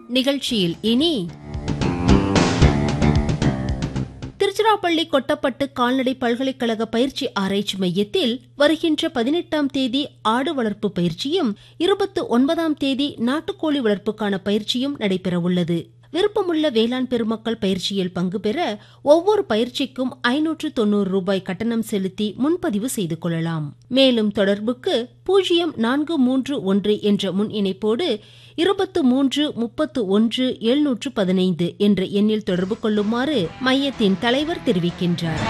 நிகழ்ச்சியில் இனி திருச்சிராப்பள்ளி கொட்டப்பட்டு கால்நடை பல்கலைக்கழக பயிற்சி ஆராய்ச்சி மையத்தில் வருகின்ற பதினெட்டாம் தேதி ஆடு வளர்ப்பு பயிற்சியும் இருபத்து ஒன்பதாம் தேதி நாட்டுக்கோழி வளர்ப்புக்கான பயிற்சியும் நடைபெறவுள்ளது விருப்பமுள்ள வேளாண் பெருமக்கள் பயிற்சியில் பங்கு பெற ஒவ்வொரு பயிற்சிக்கும் ஐநூற்று தொன்னூறு ரூபாய் கட்டணம் செலுத்தி முன்பதிவு செய்து கொள்ளலாம் மேலும் தொடர்புக்கு பூஜ்ஜியம் நான்கு மூன்று ஒன்று என்ற முன் இணைப்போடு இருபத்து மூன்று முப்பத்து ஒன்று எழுநூற்று பதினைந்து என்ற எண்ணில் தொடர்பு கொள்ளுமாறு மையத்தின் தலைவர் தெரிவிக்கின்றார்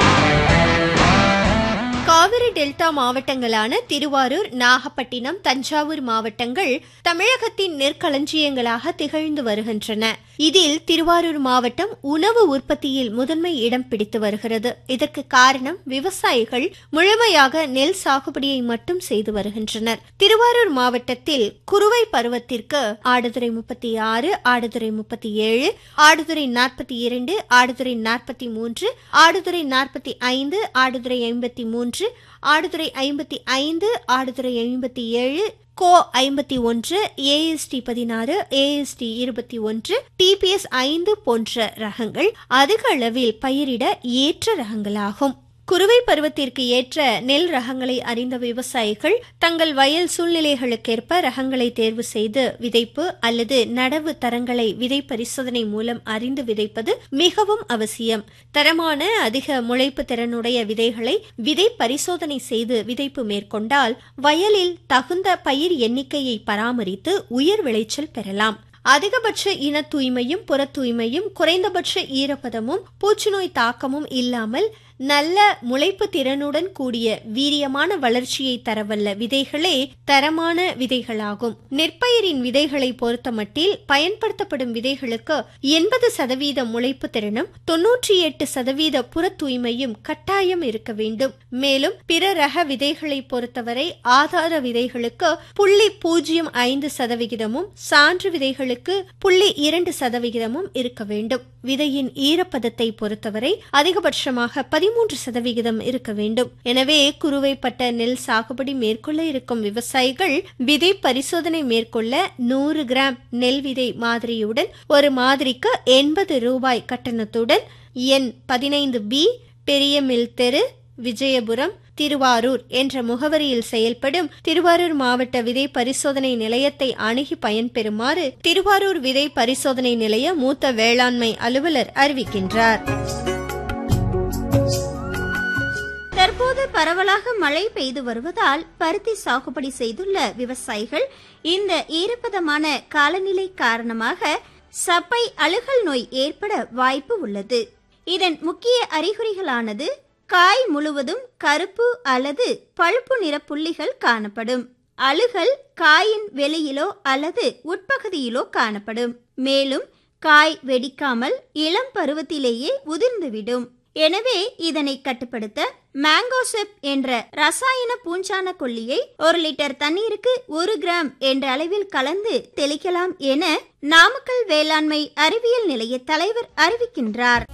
காவிரி டெல்டா மாவட்டங்களான திருவாரூர் நாகப்பட்டினம் தஞ்சாவூர் மாவட்டங்கள் தமிழகத்தின் நெற்களஞ்சியங்களாக திகழ்ந்து வருகின்றன இதில் திருவாரூர் மாவட்டம் உணவு உற்பத்தியில் முதன்மை இடம் பிடித்து வருகிறது இதற்கு காரணம் விவசாயிகள் முழுமையாக நெல் சாகுபடியை மட்டும் செய்து வருகின்றனர் திருவாரூர் மாவட்டத்தில் குறுவை பருவத்திற்கு ஆடுதுறை முப்பத்தி ஆறு ஆடுதுறை முப்பத்தி ஏழு ஆடுதுறை நாற்பத்தி இரண்டு ஆடுதுறை நாற்பத்தி மூன்று ஆடுதுறை நாற்பத்தி ஐந்து ஆடுதுறை ஐம்பத்தி மூன்று ஆடுதுறை ஐம்பத்தி ஐந்து ஆடுதுறை ஐம்பத்தி ஏழு கோ ஐம்பத்தி ஒன்று ஏஎஸ்டி பதினாறு ஏஎஸ்டி இருபத்தி ஒன்று டிபிஎஸ் ஐந்து போன்ற ரகங்கள் அதிக அளவில் பயிரிட ஏற்ற ரகங்களாகும் குறுவை பருவத்திற்கு ஏற்ற நெல் ரகங்களை அறிந்த விவசாயிகள் தங்கள் வயல் சூழ்நிலைகளுக்கேற்ப ரகங்களை தேர்வு செய்து விதைப்பு அல்லது நடவு தரங்களை விதை பரிசோதனை மூலம் அறிந்து விதைப்பது மிகவும் அவசியம் தரமான அதிக முளைப்பு திறனுடைய விதைகளை விதை பரிசோதனை செய்து விதைப்பு மேற்கொண்டால் வயலில் தகுந்த பயிர் எண்ணிக்கையை பராமரித்து உயர் விளைச்சல் பெறலாம் அதிகபட்ச இன தூய்மையும் புற தூய்மையும் குறைந்தபட்ச ஈரப்பதமும் பூச்சிநோய் தாக்கமும் இல்லாமல் நல்ல முளைப்பு திறனுடன் கூடிய வீரியமான வளர்ச்சியை தரவல்ல விதைகளே தரமான விதைகளாகும் நெற்பயிரின் விதைகளை பொறுத்தமட்டில் பயன்படுத்தப்படும் விதைகளுக்கு எண்பது சதவீத முளைப்பு திறனும் தொன்னூற்றி எட்டு சதவீத புற தூய்மையும் கட்டாயம் இருக்க வேண்டும் மேலும் பிற ரக விதைகளை பொறுத்தவரை ஆதார விதைகளுக்கு புள்ளி பூஜ்ஜியம் ஐந்து சதவிகிதமும் சான்று விதைகளுக்கு புள்ளி இரண்டு சதவிகிதமும் இருக்க வேண்டும் விதையின் ஈரப்பதத்தை பொறுத்தவரை அதிகபட்சமாக பதிமூன்று சதவிகிதம் இருக்க வேண்டும் எனவே குறுவைப்பட்ட நெல் சாகுபடி மேற்கொள்ள இருக்கும் விவசாயிகள் விதை பரிசோதனை மேற்கொள்ள நூறு கிராம் நெல் விதை மாதிரியுடன் ஒரு மாதிரிக்கு எண்பது ரூபாய் கட்டணத்துடன் எண் பதினைந்து பி பெரிய மில் தெரு விஜயபுரம் திருவாரூர் என்ற முகவரியில் செயல்படும் திருவாரூர் மாவட்ட விதை பரிசோதனை நிலையத்தை அணுகி பயன்பெறுமாறு திருவாரூர் விதை பரிசோதனை நிலைய மூத்த வேளாண்மை அலுவலர் அறிவிக்கின்றார் தற்போது பரவலாக மழை பெய்து வருவதால் பருத்தி சாகுபடி செய்துள்ள விவசாயிகள் இந்த ஈரப்பதமான காலநிலை காரணமாக சப்பை அழுகல் நோய் ஏற்பட வாய்ப்பு உள்ளது இதன் முக்கிய அறிகுறிகளானது காய் முழுவதும் கருப்பு அல்லது பழுப்பு நிற புள்ளிகள் காணப்படும் அழுகல் காயின் வெளியிலோ அல்லது உட்பகுதியிலோ காணப்படும் மேலும் காய் வெடிக்காமல் இளம் பருவத்திலேயே உதிர்ந்துவிடும் எனவே இதனை கட்டுப்படுத்த மேங்கோசெப் என்ற ரசாயன பூஞ்சான கொல்லியை ஒரு லிட்டர் தண்ணீருக்கு ஒரு கிராம் என்ற அளவில் கலந்து தெளிக்கலாம் என நாமக்கல் வேளாண்மை அறிவியல் நிலைய தலைவர் அறிவிக்கின்றார்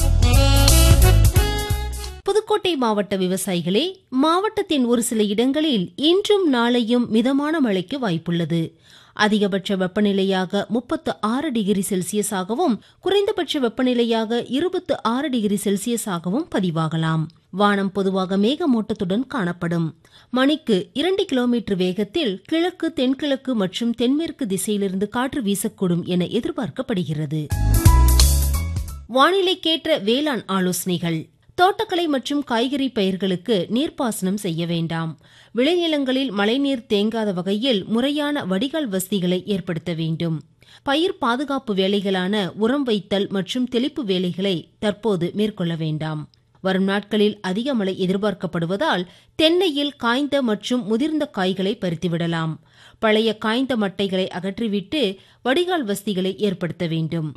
புதுக்கோட்டை மாவட்ட விவசாயிகளே மாவட்டத்தின் ஒரு சில இடங்களில் இன்றும் நாளையும் மிதமான மழைக்கு வாய்ப்புள்ளது அதிகபட்ச வெப்பநிலையாக முப்பத்து ஆறு டிகிரி செல்சியஸாகவும் குறைந்தபட்ச வெப்பநிலையாக இருபத்து ஆறு டிகிரி செல்சியஸாகவும் பதிவாகலாம் வானம் பொதுவாக மேகமூட்டத்துடன் காணப்படும் மணிக்கு இரண்டு கிலோமீட்டர் வேகத்தில் கிழக்கு தென்கிழக்கு மற்றும் தென்மேற்கு திசையிலிருந்து காற்று வீசக்கூடும் என எதிர்பார்க்கப்படுகிறது வானிலைக்கேற்ற வேளாண் ஆலோசனைகள் தோட்டக்கலை மற்றும் காய்கறி பயிர்களுக்கு நீர்ப்பாசனம் செய்ய வேண்டாம் விளைநிலங்களில் மழைநீர் தேங்காத வகையில் முறையான வடிகால் வசதிகளை ஏற்படுத்த வேண்டும் பயிர் பாதுகாப்பு வேலைகளான உரம் வைத்தல் மற்றும் தெளிப்பு வேலைகளை தற்போது மேற்கொள்ள வேண்டாம் வரும் நாட்களில் அதிக மழை எதிர்பார்க்கப்படுவதால் தென்னையில் காய்ந்த மற்றும் முதிர்ந்த காய்களை பறித்துவிடலாம் பழைய காய்ந்த மட்டைகளை அகற்றிவிட்டு வடிகால் வசதிகளை ஏற்படுத்த வேண்டும்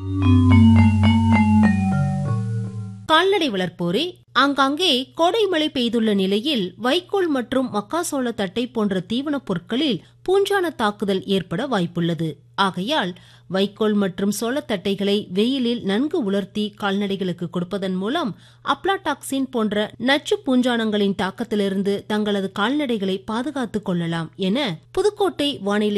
கால்நடை வளர்ப்போரே ஆங்காங்கே கோடை மழை பெய்துள்ள நிலையில் வைக்கோல் மற்றும் மக்காசோள தட்டை போன்ற தீவனப் பொருட்களில் பூஞ்சான தாக்குதல் ஏற்பட வாய்ப்புள்ளது ஆகையால் வைக்கோல் மற்றும் சோளத்தட்டைகளை வெயிலில் நன்கு உலர்த்தி கால்நடைகளுக்கு கொடுப்பதன் மூலம் அப்லாடாக்சின் போன்ற நச்சு பூஞ்சானங்களின் தாக்கத்திலிருந்து தங்களது கால்நடைகளை பாதுகாத்துக் கொள்ளலாம் என புதுக்கோட்டை வானிலை